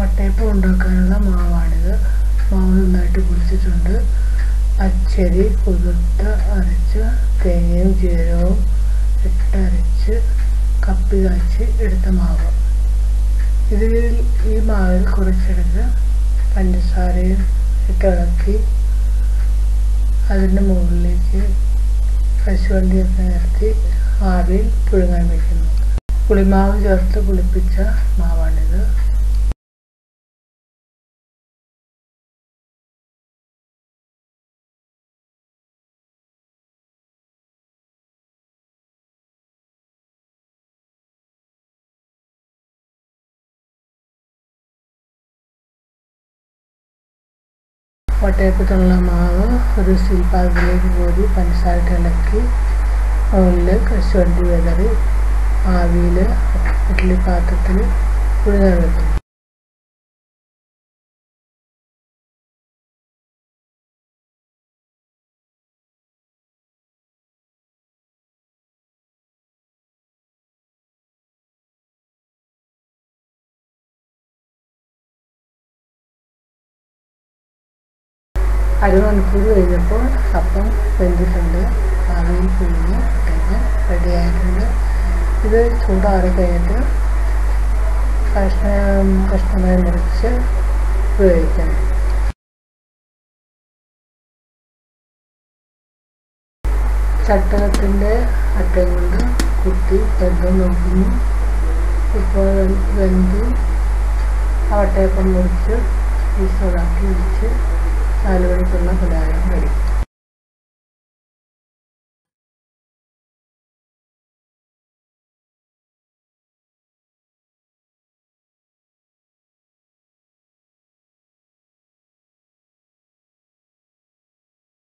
വട്ടയപ്പം ഉണ്ടാക്കാനുള്ള മാവാണിത് മാവ് നന്നായിട്ട് പൊടിച്ചിട്ടുണ്ട് പച്ചരി കുതിർത്ത് അരച്ച് തേങ്ങയും ജീരകവും ഇട്ടരച്ച് കപ്പി കാച്ചി എടുത്ത മാവ് ഇതിൽ ഈ മാവിൽ കുറച്ചെടുത്ത് പഞ്ചസാരയും ഇട്ടിളക്കി അതിൻ്റെ മുകളിലേക്ക് കശുവണ്ടിയൊക്കെ നിരത്തി ആവിയിൽ പുഴുങ്ങാൻ വയ്ക്കുന്നു പുളിമാവ് ചേർത്ത് പുളിപ്പിച്ച മാവാണിത് വട്ടയപ്പത്തിനുള്ള മാവ് ഒരു സ്റ്റീൽ പാത്രത്തിലേക്ക് കോരി പഞ്ചസാര ഇളക്കി മുകളിൽ കശുവണ്ടി വിതറി ആവിയിൽ ഇഡ്ഡലി പാത്രത്തിൽ പുഴുങ്ങാൻ വെക്കുന്നു അരമണിക്കൂർ കഴിഞ്ഞപ്പോൾ അപ്പം വെന്തിട്ടുണ്ട് ആവിയിൽ പുഴുങ്ങി ഇട്ടേക്ക് റെഡിയായിട്ടുണ്ട് ഇത് ചൂടാറി കഴിഞ്ഞിട്ട് കഷ്ണം കഷ്ണമായി മുറിച്ച് ഉപയോഗിക്കണം ചട്ടകത്തിൻ്റെ അറ്റം കൊണ്ട് കുത്തി വെന്തം നോക്കുന്നു ഇപ്പോൾ വെന്തു ആ വട്ടയപ്പം മുറിച്ച് പീസുകളാക്കി വെച്ച് നാല് മണിക്കുള്ള പലഹാരം കഴിക്കും